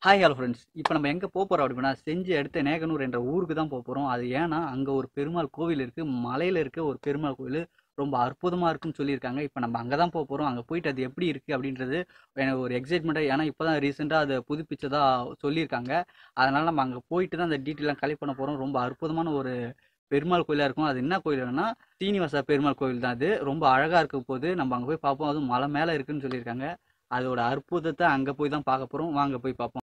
Hi hello friends இப்போ நம்ம எங்கே போக போகிறோம் அப்படின்னா செஞ்சு எடுத்த நேகனூர் என்ற ஊருக்கு தான் போக போகிறோம் அது ஏன்னா அங்கே ஒரு பெருமாள் கோவில் இருக்குது மலையில் இருக்க ஒரு பெருமாள் கோவில் ரொம்ப அற்புதமாக இருக்குன்னு சொல்லியிருக்காங்க இப்போ நம்ம அங்கே தான் போக போகிறோம் அங்கே போயிட்டு அது எப்படி இருக்குது அப்படின்றது எனக்கு ஒரு எக்ஸைட்மெண்ட்டாக ஏன்னா இப்போ தான் ரீசெண்டாக அதை புதுப்பிச்சதா சொல்லியிருக்காங்க அதனால் நம்ம அங்கே போயிட்டு தான் அந்த டீட்டெயிலாம் கலெக்ட் பண்ண போகிறோம் ரொம்ப அற்புதமான ஒரு பெருமாள் கோயிலாக இருக்கும் அது என்ன கோயில்னா சீனிவாசா பெருமாள் கோவில் தான் அது ரொம்ப அழகாக இருக்க போது நம்ம அங்கே போய் பார்ப்போம் அதுவும் மலை மேலே இருக்குன்னு சொல்லியிருக்காங்க அதோட அற்புதத்தை அங்கே போய் தான் பார்க்க போகிறோம் வாங்க போய் பார்ப்போம்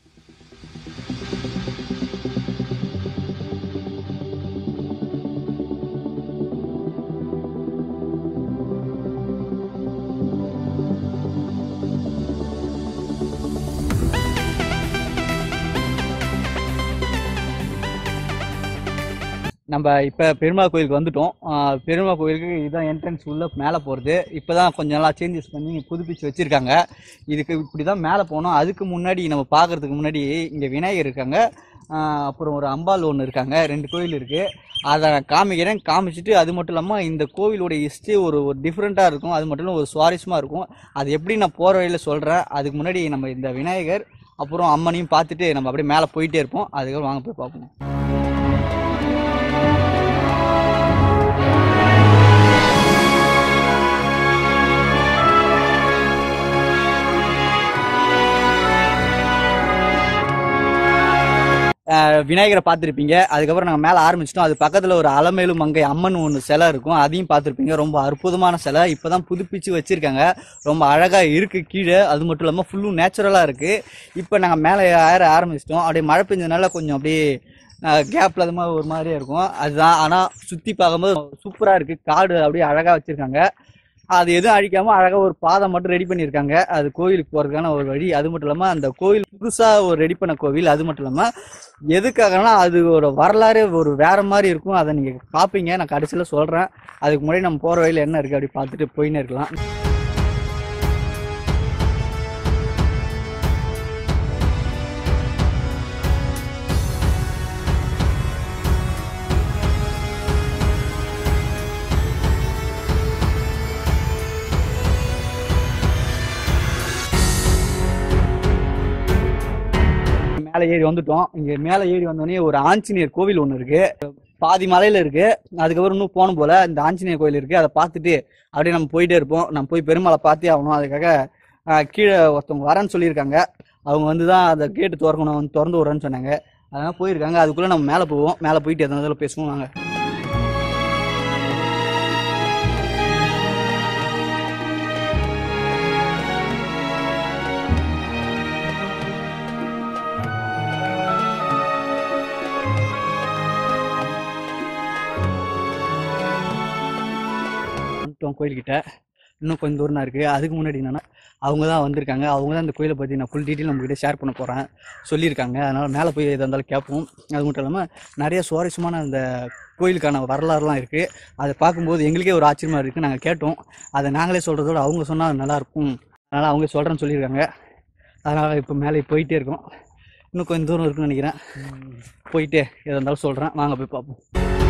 நம்ம இப்போ பெருமாள் கோயிலுக்கு வந்துட்டோம் ஆஹ் பெருமாள் கோயிலுக்கு இதுதான் என்ட்ரன்ஸ் உள்ள மேலே போகிறது இப்போ தான் கொஞ்சம் நல்லா சேஞ்சஸ் பண்ணி புதுப்பிச்சு வச்சுருக்காங்க இதுக்கு இப்படி தான் மேலே போனோம் அதுக்கு முன்னாடி நம்ம பார்க்கறதுக்கு முன்னாடி இங்கே விநாயகர் இருக்காங்க ஆஹ் அப்புறம் ஒரு அம்பாள் ஒன்று இருக்காங்க ரெண்டு கோயில் இருக்குது அதை நான் காமிக்கிறேன் காமிச்சிட்டு அது மட்டும் இல்லாமல் இந்த கோவிலோட ஹிஸ்ட்ரி ஒரு ஒரு டிஃப்ரெண்ட்டாக இருக்கும் அது மட்டும் இல்லாமல் ஒரு சுவாரஸ்யமாக இருக்கும் அது எப்படி நான் போகிற வழியில் சொல்கிறேன் அதுக்கு முன்னாடி நம்ம இந்த விநாயகர் அப்புறம் அம்மனையும் பார்த்துட்டு நம்ம அப்படியே மேலே போயிட்டே இருப்போம் அதுக்கப்புறம் வாங்க போய் பார்ப்போம் அஹ் விநாயகரை பார்த்துருப்பீங்க அதுக்கப்புறம் நாங்கள் மேலே ஆரம்பிச்சிட்டோம் அது பக்கத்தில் ஒரு அலமேலு மங்கை அம்மன் ஒன்று சிலை இருக்கும் அதையும் பார்த்துருப்பீங்க ரொம்ப அற்புதமான சிலை இப்போ தான் புதுப்பிச்சு வச்சுருக்காங்க ரொம்ப அழகாக இருக்குது கீழே அது மட்டும் இல்லாமல் ஃபுல்லும் நேச்சுரலாக இருக்குது இப்போ நாங்கள் மேலே ஏற ஆரம்பிச்சிட்டோம் அப்படியே மழை பெஞ்சதுனால கொஞ்சம் அப்படியே கேப்பில் அது மாதிரி ஒரு மாதிரியே இருக்கும் அதுதான் ஆனால் சுற்றி பார்க்கும்போது சூப்பராக இருக்குது காடு அப்படியே அழகாக வச்சுருக்காங்க அது எதுவும் அழிக்காம அழகா ஒரு பாதை மட்டும் ரெடி பண்ணியிருக்காங்க அது கோயிலுக்கு போறதுக்கான ஒரு வழி அது மட்டும் இல்லாம அந்த கோயில் புதுசா ஒரு ரெடி பண்ண கோவில் அது மட்டும் இல்லாம எதுக்காகனா அது ஒரு வரலாறு ஒரு வேற மாதிரி இருக்கும் அதை நீங்க பாப்பீங்க நான் கடைசியில சொல்றேன் அதுக்கு முன்னாடி நம்ம போற வழியில என்ன இருக்கு அப்படி பார்த்துட்டு போயின்னு இருக்கலாம் மேலே ஏறி வந்துட்டோம் இங்க மேலே ஏறி வந்தோடனே ஒரு ஆஞ்சநேயர் கோவில் ஒன்று இருக்கு பாதி மலையில இருக்கு அதுக்கப்புறம் இன்னும் போகணும் போல இந்த ஆஞ்சநேயர் கோயில் இருக்கு அதை பார்த்துட்டு அப்படியே நம்ம போயிட்டே இருப்போம் நம்ம போய் பெருமாளை பார்த்தே ஆகணும் அதுக்காக ஆஹ், கீழே ஒருத்தவங்க வரேன்னு சொல்லியிருக்காங்க அவங்க வந்து தான் அந்த கேட்டு திறக்கணும் வந்து திறந்து விட்றேன்னு சொன்னாங்க அதனால போயிருக்காங்க அதுக்குள்ள நம்ம மேலே போவோம் மேலே போயிட்டு எதனால பேசுவோம் வாங்க வந்துட்டோம் கோயில்கிட்ட இன்னும் கொஞ்சம் தூரம் தான் இருக்குது அதுக்கு முன்னாடி என்னன்னா அவங்க தான் வந்திருக்காங்க அவங்க தான் இந்த கோயிலை பற்றி நான் ஃபுல் டீட்டெயில் நம்மகிட்ட ஷேர் பண்ண போகிறேன் சொல்லியிருக்காங்க அதனால் மேலே போய் எதாக இருந்தாலும் கேட்போம் அது மட்டும் இல்லாமல் நிறைய சுவாரஸ்யமான அந்த கோயிலுக்கான வரலாறுலாம் இருக்குது அதை பார்க்கும்போது எங்களுக்கே ஒரு ஆச்சரியமாக இருக்குது நாங்கள் கேட்டோம் அதை நாங்களே சொல்கிறதோட அவங்க சொன்னால் நல்லாயிருக்கும் அதனால் அவங்க சொல்கிறேன்னு சொல்லியிருக்காங்க அதனால் இப்போ மேலே போயிட்டே இருக்கோம் இன்னும் கொஞ்சம் தூரம் இருக்குன்னு நினைக்கிறேன் போயிட்டு எதாக இருந்தாலும் சொல்கிறேன் வாங்க போய் பார்ப்போம்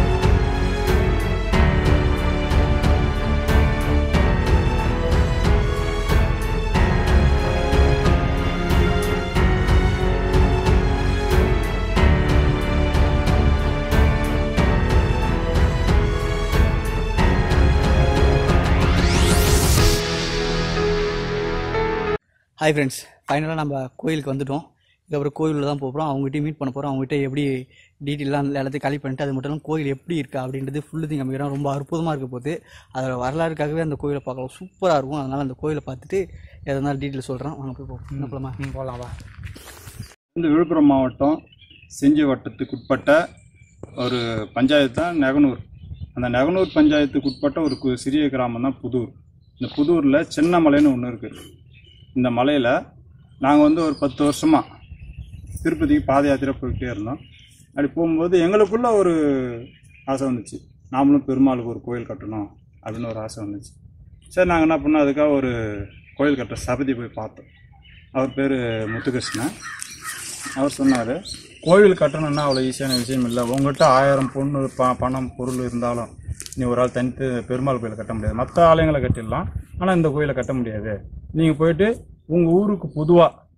ஹாய் ஃப்ரெண்ட்ஸ் ஃபைனலாக நம்ம கோயிலுக்கு வந்துட்டோம் இதுக்கப்புறம் கோயிலில் தான் போகிறோம் அவங்ககிட்ட மீட் பண்ண போகிறோம் அவங்ககிட்ட எப்படி டீட்டெயிலாம் எல்லாத்தையும் கலெக்ட் பண்ணிட்டு அது மட்டும் இல்லாமல் கோயில் எப்படி இருக்கா அப்படின்றது ஃபுல்லு திங்க அமைக்கிறோம் ரொம்ப அற்புதமாக இருக்க போகுது அதோட வரலாறுக்காகவே அந்த கோயிலை பார்க்கலாம் சூப்பராக இருக்கும் அதனால் அந்த கோயிலை பார்த்துட்டு எதா இருந்தாலும் டீட்டெயில் சொல்கிறேன் வாங்க போய் போவோம் என்ன போகலாமா போகலாம் வா வந்து விழுப்புரம் மாவட்டம் செஞ்சி வட்டத்துக்குட்பட்ட ஒரு பஞ்சாயத்து தான் நெகனூர் அந்த நெகனூர் பஞ்சாயத்துக்கு உட்பட்ட ஒரு கு- சிறிய கிராமம் தான் புதூர் இந்த புதூரில் சின்ன மலைன்னு ஒன்று இருக்குது இந்த மலையில் நாங்கள் வந்து ஒரு பத்து வருஷமாக திருப்பதிக்கு பாத யாத்திரை போய்கிட்டே இருந்தோம் அப்படி போகும்போது எங்களுக்குள்ள ஒரு ஆசை வந்துச்சு நாமளும் பெருமாளுக்கு ஒரு கோயில் கட்டணும் அப்படின்னு ஒரு ஆசை வந்துச்சு சரி நாங்கள் என்ன பண்ணோம் அதுக்காக ஒரு கோயில் கட்டுற சபதி போய் பார்த்தோம் அவர் பேர் முத்துகிருஷ்ணன் அவர் சொன்னார் கோவில் கட்டணும்னா அவ்வளோ ஈஸியான விஷயம் இல்லை உங்கள்கிட்ட ஆயிரம் பொண்ணு ப பணம் பொருள் இருந்தாலும் நீ ஒரு ஆள் தனித்து பெருமாள் கோயிலை கட்ட முடியாது மற்ற ஆலயங்களை கட்டிடலாம் ஆனால் இந்த கோயிலை கட்ட முடியாது நீங்கள் போயிட்டு உங்கள் ஊருக்கு பொதுவாக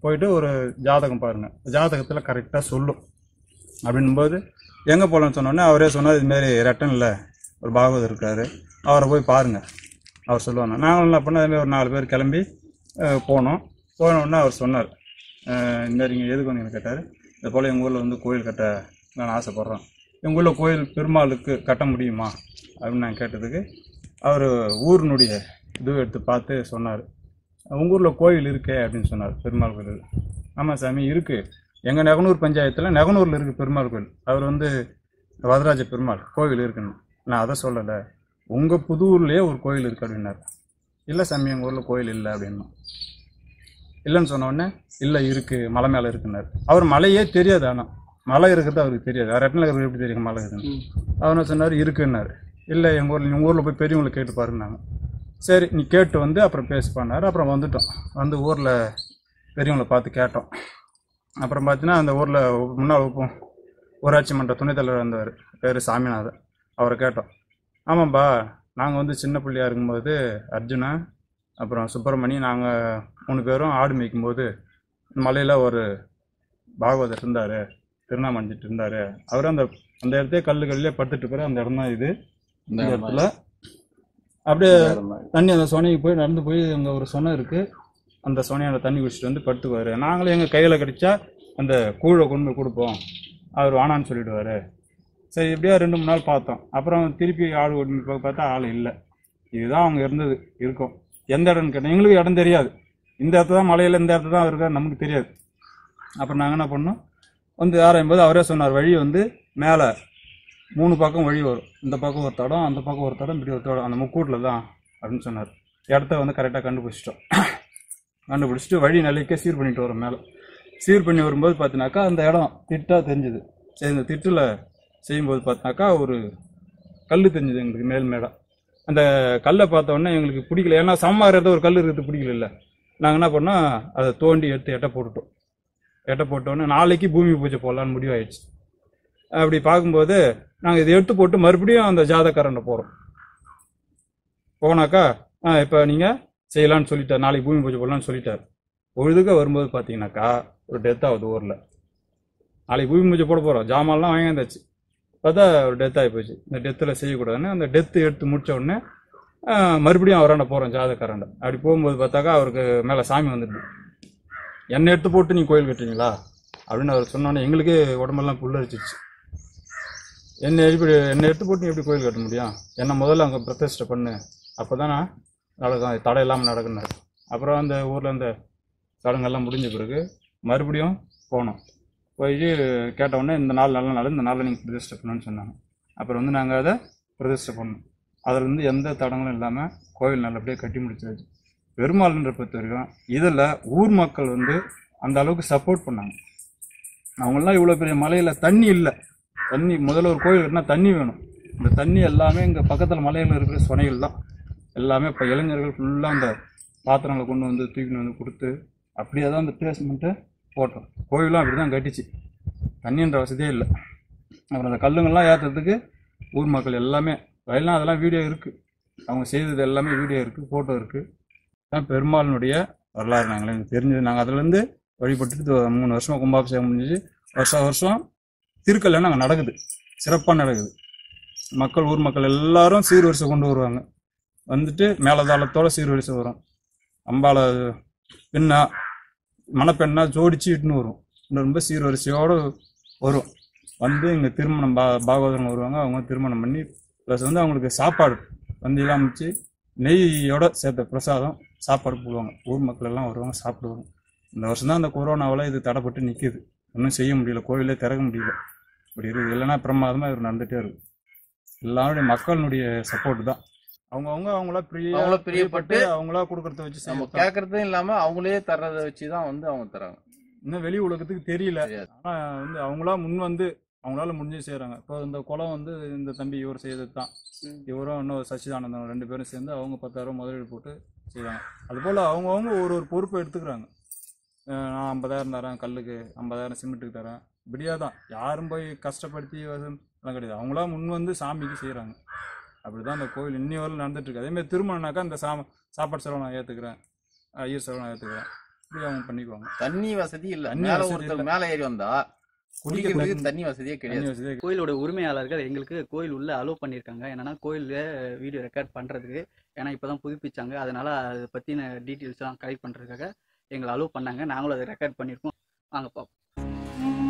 போயிட்டு ஒரு ஜாதகம் பாருங்க ஜாதகத்தில் கரெக்டாக சொல்லும் அப்படின்போது எங்கே போகலான்னு சொன்னோடனே அவரே சொன்னார் இதுமாரி ரெட்டனில் ஒரு பாகவதர் இருக்காரு அவரை போய் பாருங்க அவர் சொல்லுவாங்க நாங்களும் என்ன பண்ணோம் அதேமாதிரி ஒரு நாலு பேர் கிளம்பி அஹ், போனோம் போன உடனே அவர் சொன்னார் அஹ், இந்த மாதிரி இங்கே எதுக்கு வந்து கேட்டார் இது போல் எங்கள் ஊரில் வந்து கோயில் கட்ட நான் ஆசைப்பட்றோம் எங்கள் ஊரில் கோயில் பெருமாளுக்கு கட்ட முடியுமா அப்படின்னு நான் கேட்டதுக்கு அவர் ஊரினுடைய இது எடுத்து பார்த்து சொன்னார் உங்கள் ஊரில் கோயில் இருக்கே அப்படின்னு சொன்னார் பெருமாள் கோயில் ஆமாம் சாமி இருக்குது எங்கள் நெகனூர் பஞ்சாயத்தில் நெகனூரில் இருக்குது பெருமாள் கோயில் அவர் வந்து வரதராஜ பெருமாள் கோவில் இருக்குன்னு நான் அதை சொல்லலை உங்கள் புதூர்லேயே ஒரு கோயில் இருக்கு அப்படின்னாரு இல்லை சாமி எங்கள் ஊரில் கோயில் இல்லை அப்படின்னா இல்லைன்னு சொன்ன உடனே இல்லை இருக்குது மலை மேலே இருக்குன்னாரு அவர் மலையே தெரியாது ஆனால் மலை இருக்கிறது அவருக்கு தெரியாது அவர் ரெட்டில் இருக்கிறது எப்படி தெரியும் மலை இருக்குன்னு அவர் என்ன சொன்னார் இருக்குன்னாரு இல்லை எங்கள் ஊரில் உங்கள் ஊரில் போய் பெரியவங்களை கேட்டு பாருன்னாங்க சரி நீ கேட்டு வந்து அப்புறம் பேசி பண்ணார் அப்புறம் வந்துட்டோம் வந்து ஊரில் பெரியவங்களை பார்த்து கேட்டோம் அப்புறம் பார்த்தீங்கன்னா அந்த ஊரில் முன்னாள் உப்பு- ஊராட்சி மன்ற துணைத் தலைவர் வந்தவர் பேர் சாமிநாதன் அவரை கேட்டோம் ஆமாம்பா நாங்கள் வந்து சின்ன பிள்ளையா இருக்கும்போது அர்ஜுனா அப்புறம் சுப்பிரமணி நாங்கள் மூணு பேரும் ஆடு மேய்க்கும்போது மலையில் ஒரு பாகவதர் இருந்தார் திருநாமஞ்சிட்டு இருந்தார் அவர் அந்த அந்த இடத்தையே கல்லு கல்லே படுத்துட்டு இருப்பாரு அந்த இடம் தான் இது இந்த இடத்துல அப்படியே தண்ணி அந்த சொனைக்கு போய் நடந்து போய் அங்கே ஒரு சொனை இருக்கு அந்த சொனையோட தண்ணி குடிச்சிட்டு வந்து படுத்துக்குவாரு நாங்களும் எங்கள் கையில் கிடைச்சா அந்த கூழை கொண்டு போய் கொடுப்போம் அவர் வானான்னு சொல்லிடுவாரு சரி இப்படியே ரெண்டு மூணு நாள் பார்த்தோம் அப்புறம் திருப்பி ஆள் ஓடி போய் பார்த்தா ஆள் இல்லை இதுதான் அவங்க இருந்தது இருக்கும் எந்த இடம்னு கேட்டோம் எங்களுக்கு இடம் தெரியாது இந்த இடத்துல தான் மலையில் இந்த இடத்துல தான் இருக்கா நமக்கு தெரியாது அப்புறம் நாங்கள் என்ன பண்ணோம் வந்து ஆராயும் போது அவரே சொன்னார் வழி வந்து மேலே மூணு பக்கம் வழி வரும் இந்த பக்கம் ஒரு தடம் அந்த பக்கம் ஒரு தடம் இப்படி ஒரு தடம் அந்த முக்கூட்டில் தான் அப்படின்னு சொன்னார் இடத்த வந்து கரெக்டாக கண்டுபிடிச்சிட்டோம் கண்டுபிடிச்சிட்டு வழி நிலைக்க சீர் பண்ணிட்டு வரோம் மேலே சீர் பண்ணி வரும்போது பார்த்தினாக்கா அந்த இடம் திட்டாக தெரிஞ்சுது சரி இந்த திட்டில் செய்யும்போது பார்த்தினாக்கா ஒரு கல் தெரிஞ்சுது எங்களுக்கு மேல் மேடம் அந்த கல்லை பார்த்த உடனே எங்களுக்கு பிடிக்கல ஏன்னா சம்மாறுறது ஒரு கல் இருக்கிறது பிடிக்கல இல்லை நாங்கள் என்ன பண்ணோம் அதை தோண்டி எடுத்து எட்டை போட்டுட்டோம் எட்டை போட்ட உடனே நாளைக்கு பூமி பூஜை போடலான்னு முடிவாயிடுச்சு அப்படி பார்க்கும்போது நாங்கள் இதை எடுத்து போட்டு மறுபடியும் அந்த ஜாதக்காரன்ட்ட போகிறோம் போனாக்கா ஆ இப்போ நீங்கள் செய்யலாம்னு சொல்லிட்டார் நாளைக்கு பூமி பூஜை போடலாம்னு சொல்லிட்டார் பொழுதுக்க வரும்போது பார்த்தீங்கன்னாக்கா ஒரு டெத் ஆகுது ஊரில் நாளைக்கு பூமி பூஜை போட போகிறோம் ஜாமான்லாம் வாங்கியாந்தாச்சு பார்த்தா ஒரு டெத் ஆகி போச்சு இந்த டெத்தில் செய்யக்கூடாதுன்னு அந்த டெத்து எடுத்து முடிச்ச உடனே ஆ, மறுபடியும் அவராண்ட போகிறோம் ஜாதக்காரண்ட அப்படி போகும்போது பார்த்தாக்கா அவருக்கு மேலே சாமி வந்துடுது என்னை எடுத்து போட்டு நீ கோயில் கட்டுறீங்களா அப்படின்னு அவர் சொன்னோன்னே எங்களுக்கே உடம்பெல்லாம் புல்லரிச்சிச்சு என்னை எப்படி என்னை எடுத்து போட்டு நீ எப்படி கோயில் கட்ட முடியும் என்னை முதல்ல அங்கே பிரதிஷ்டை பண்ணு அப்போ தான் நடக்கும் தடை இல்லாமல் நடக்குனாரு அப்புறம் அந்த ஊரில் அந்த சடங்கெல்லாம் முடிஞ்ச பிறகு மறுபடியும் போனோம் போய் கேட்ட உடனே இந்த நாள் நல்ல நாள் இந்த நாளில் நீங்கள் பிரதிஷ்டை பண்ணணும்னு சொன்னாங்க அப்புறம் வந்து நாங்கள் அதை பிரதிஷ்டை பண்ணோம் அதில் இருந்து எந்த தடங்களும் இல்லாமல் கோவில் நல்லபடியாக கட்டி முடிச்சாச்சு பெருமாள்ன்ற பொறுத்த வரைக்கும் இதில் ஊர் மக்கள் வந்து அந்த அளவுக்கு சப்போர்ட் பண்ணாங்க அவங்களாம் இவ்வளோ பெரிய மலையில் தண்ணி இல்லை தண்ணி முதல்ல ஒரு கோயில் கட்டினா தண்ணி வேணும் இந்த தண்ணி எல்லாமே இங்கே பக்கத்தில் மலையில் இருக்கிற சுனைகள் தான் எல்லாமே இப்போ இளைஞர்கள் ஃபுல்லாக அந்த பாத்திரங்களை கொண்டு வந்து தூக்கின்னு வந்து கொடுத்து அப்படியே தான் அந்த பேஸ்மெண்ட்டை போட்டோம் கோயிலும் அப்படி தான் கட்டிச்சு தண்ணின்ற வசதியே இல்லை அப்புறம் அந்த கல்லுங்கள்லாம் ஏற்றுறதுக்கு ஊர் மக்கள் எல்லாமே வயல்லாம் அதெல்லாம் வீடியோ இருக்குது அவங்க செய்தது எல்லாமே வீடியோ இருக்குது ஃபோட்டோ இருக்குது தான் பெருமாளினுடைய வரலாறு நாங்கள் எனக்கு தெரிஞ்சது நாங்கள் அதுலேருந்து வழிபட்டுட்டு ஒரு மூணு வருஷமாக கும்பாபிஷேகம் முடிஞ்சிச்சு வருஷம் வருஷம் திருக்கல்யாணம் அங்கே நடக்குது சிறப்பாக நடக்குது மக்கள் ஊர் மக்கள் எல்லாரும் சீர்வரிசை கொண்டு வருவாங்க வந்துட்டு மேலதாளத்தோட சீர்வரிசை வரும் அம்பாளை பெண்ணா மணப்பெண்ணா ஜோடிச்சு இட்டுன்னு வரும் இன்னும் ரொம்ப சீர்வரிசையோடு வரும் வந்து இங்கே திருமணம் பா பாகவதங்க வருவாங்க அவங்க திருமணம் பண்ணி ப்ளஸ் வந்து அவங்களுக்கு சாப்பாடு வந்தியெல்லாம் அமைச்சு நெய்யோட சேர்த்த பிரசாதம் சாப்பாடு போடுவாங்க ஊர் மக்கள் எல்லாம் வருவாங்க சாப்பிடுவாங்க இந்த வருஷம் தான் அந்த கொரோனாவில் இது தடைப்பட்டு நிற்கிது ஒன்றும் செய்ய முடியல கோவிலே திறக்க முடியல இப்படி இருக்குது இல்லைன்னா பிரமாதமாக இது நடந்துகிட்டே இருக்கும் எல்லாருடைய மக்களுடைய சப்போர்ட் தான் அவங்கவுங்க அவங்களா பிரிய அவங்களா பிரியப்பட்டு அவங்களா கொடுக்கறத வச்சு நம்ம செய்யறது கேட்கறதும் இல்லாம அவங்களே தர்றதை வச்சுதான் வந்து அவங்க தராங்க இன்னும் வெளி உலகத்துக்கு தெரியல தெரியாது. ஆனா வந்து அவங்களா முன் வந்து அவங்களால முடிஞ்சு செய்றாங்க இப்போ இந்த குளம் வந்து இந்த தம்பி இவர் செய்தது தான் ம். இவரும் இன்னும் சச்சிதானந்தம் ரெண்டு பேரும் சேர்ந்து அவங்க பத்தாயிரம் முதலீடு போட்டு செய்றாங்க அதுபோல் அவங்கவுங்க ஒரு ஒரு பொறுப்பை எடுத்துக்கிறாங்க அஹ் நான் ஐம்பதாயிரம் தரேன் கல்லுக்கு ஐம்பதாயிரம் சிமெண்ட்டுக்கு தரேன் இப்படியா தான் யாரும் போய் கஷ்டப்படுத்தி எதுவும் எல்லாம் கிடையாது அவங்களா முன் வந்து சாமிக்கு செய்கிறாங்க அப்படிதான் அந்த கோவில் இன்னி வரலும் நடந்துட்டு இருக்கு அதேமாதிரி திருமணம்னாக்கா அந்த சா சாப்பாடு செலவு நான் ஏற்றுக்கிறேன் ஐயர் செலவு நான் ஏற்றுக்கிறேன் இப்படி அவங்க பண்ணிக்குவாங்க தண்ணி வசதி இல்ல தண்ணி மேல வசதி ஒருத்தர் இல்ல. மேல ஏறி வந்தா குடிக்கிறதுக்கு தண்ணி வசதியே தண்ணி கிடையாது வசதி கோயிலோட உரிமையாளர்கள் எங்களுக்கு கோயில் உள்ள அலோவ் பண்ணியிருக்காங்க என்னன்னா கோயிலில் வீடியோ ரெக்கார்ட் பண்ணுறதுக்கு ஏன்னா இப்போ தான் புதுப்பிச்சாங்க அதனால அதை பற்றின டீட்டெயில்ஸ்லாம் கலெக்ட் பண்ணுறதுக்காக எங்களை அலோவ் பண்ணாங்க நாங்களும் அதை ரெக்கார்ட் பண்ணியிருக்கோம் வாங்க பார்ப்போம்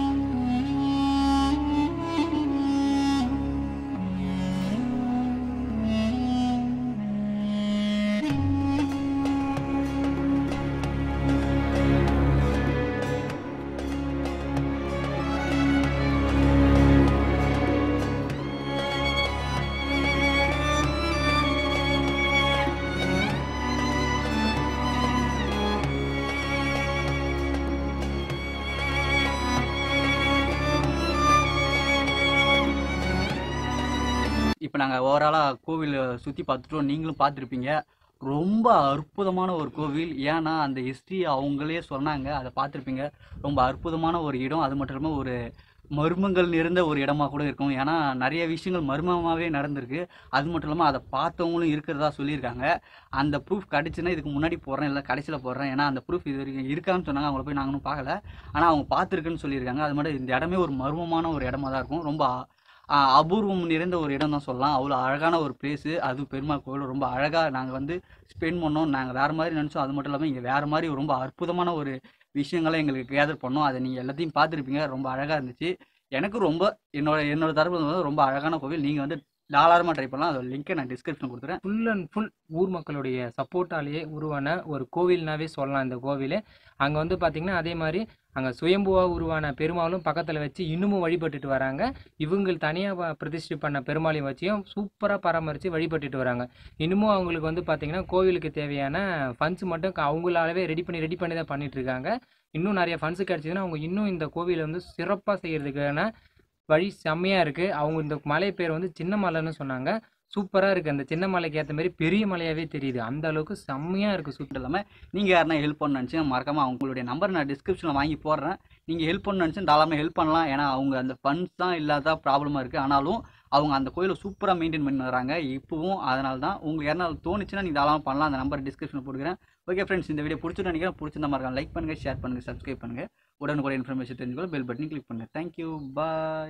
இப்போ நாங்கள் ஓவராலாக கோவில் சுற்றி பார்த்துட்டோம் நீங்களும் பார்த்துருப்பீங்க ரொம்ப அற்புதமான ஒரு கோவில் ஏன்னா அந்த ஹிஸ்ட்ரி அவங்களே சொன்னாங்க அதை பார்த்துருப்பீங்க ரொம்ப அற்புதமான ஒரு இடம் அது மட்டும் இல்லாமல் ஒரு மர்மங்கள் நிறைந்த ஒரு இடமா கூட இருக்கும் ஏன்னா நிறைய விஷயங்கள் மர்மமாகவே நடந்திருக்கு அது மட்டும் இல்லாமல் அதை பார்த்தவங்களும் இருக்கிறதா சொல்லியிருக்காங்க அந்த ப்ரூஃப் கிடச்சுன்னா இதுக்கு முன்னாடி போடுறேன் இல்லை கடைசியில் போடுறேன் ஏன்னா அந்த ப்ரூஃப் இது வரைக்கும் இருக்கான்னு சொன்னாங்க அவங்கள போய் நாங்களும் பார்க்கல ஆனால் அவங்க பார்த்துருக்குன்னு சொல்லியிருக்காங்க அது மட்டும் இந்த இடமே ஒரு மர்மமான ஒரு இடமா தான் இருக்கும் ரொம்ப ஆ, அபூர்வம் நிறைந்த ஒரு இடம் தான் சொல்லலாம் அவ்வளோ அழகான ஒரு பிளேஸு அது பெருமாள் கோவில் ரொம்ப அழகாக நாங்கள் வந்து ஸ்பெண்ட் பண்ணோம் நாங்கள் வேறு மாதிரி நினச்சோம் அது மட்டும் இல்லாமல் இங்கே வேறு மாதிரி ரொம்ப அற்புதமான ஒரு விஷயங்களை எங்களுக்கு கேதர் பண்ணோம் அதை நீங்கள் எல்லாத்தையும் பார்த்துருப்பீங்க ரொம்ப அழகாக இருந்துச்சு எனக்கு ரொம்ப என்னோட என்னோட தரப்பு வந்து ரொம்ப அழகான கோவில் நீங்கள் வந்து தாராளமாக ட்ரை பண்ணலாம் அதோட லிங்க்கை நான் டிஸ்கிரிப்ஷன் கொடுத்துறேன் ஃபுல் அண்ட் ஃபுல் ஊர் மக்களுடைய சப்போர்ட்டாலேயே உருவான ஒரு கோவில்னாவே சொல்லலாம் இந்த கோவில் அங்கே வந்து பார்த்திங்கன்னா அதே மாதிரி அங்கே சுயம்புவாக உருவான பெருமாளும் பக்கத்தில் வச்சு இன்னமும் வழிபட்டுட்டு வராங்க இவங்க தனியாக பிரதிஷ்டை பண்ண பெருமாளையும் வச்சியும் சூப்பராக பராமரித்து வழிபட்டுட்டு வராங்க இன்னமும் அவங்களுக்கு வந்து பார்த்திங்கன்னா கோவிலுக்கு தேவையான ஃபண்ட்ஸ் மட்டும் க- அவங்களாலவே ரெடி பண்ணி ரெடி பண்ணி தான் பண்ணிட்டு இருக்காங்க இன்னும் நிறைய ஃபண்ட்ஸ் கிடச்சிதுன்னா அவங்க இன்னும் இந்த கோவிலை வந்து சிறப்பாக செய்கிறதுக்கான வழி செம்மையாக இருக்குது அவங்க இந்த மலை பேர் வந்து சின்ன மலைன்னு சொன்னாங்க சூப்பராக இருக்குது அந்த சின்ன மலைக்கு ஏற்ற மாதிரி பெரிய மலையாகவே தெரியுது அந்த அளவுக்கு செம்மையாக இருக்குது சுட்டு இல்லாமல் நீங்கள் யாருனா ஹெல்ப் பண்ண நினச்சி மறக்காமல் அவங்களுடைய நம்பர் நான் டிஸ்கிரிப்ஷனில் வாங்கி போடுறேன் நீங்கள் ஹெல்ப் பண்ண நினச்சி தாராளமாக ஹெல்ப் பண்ணலாம் ஏன்னா அவங்க அந்த ஃபண்ட்ஸ் தான் இல்லாத ப்ராப்ளமாக இருக்குது ஆனாலும் அவங்க அந்த கோயிலை சூப்பராக மெயின்டைன் பண்ணி வராங்க இப்போவும் அதனால தான் உங்களுக்கு யாருனா தோணுச்சுன்னா நீங்கள் தாராளமாக பண்ணலாம் அந்த நம்பர் டிஸ்கிரிப்ஷனில் போட்டுக்கிறேன் ஓகே ஃப்ரெண்ட்ஸ் இந்த வீடியோ பிடிச்சிட்டு நினைக்கிறேன் பிடிச்சிருந்த மாதிரி லைக் பண்ணுங்கள் ஷேர் பண்ணுங்கள் சப்ஸ்கிரைப் பண்ணுங்கள் உடனுக்குடைய இன்ஃபர்மேஷன் தெரிஞ்சுக்கொள்ள பெல் பட்டனை கிளிக் பண்ணுங்கள் தேங்க்யூ பாய்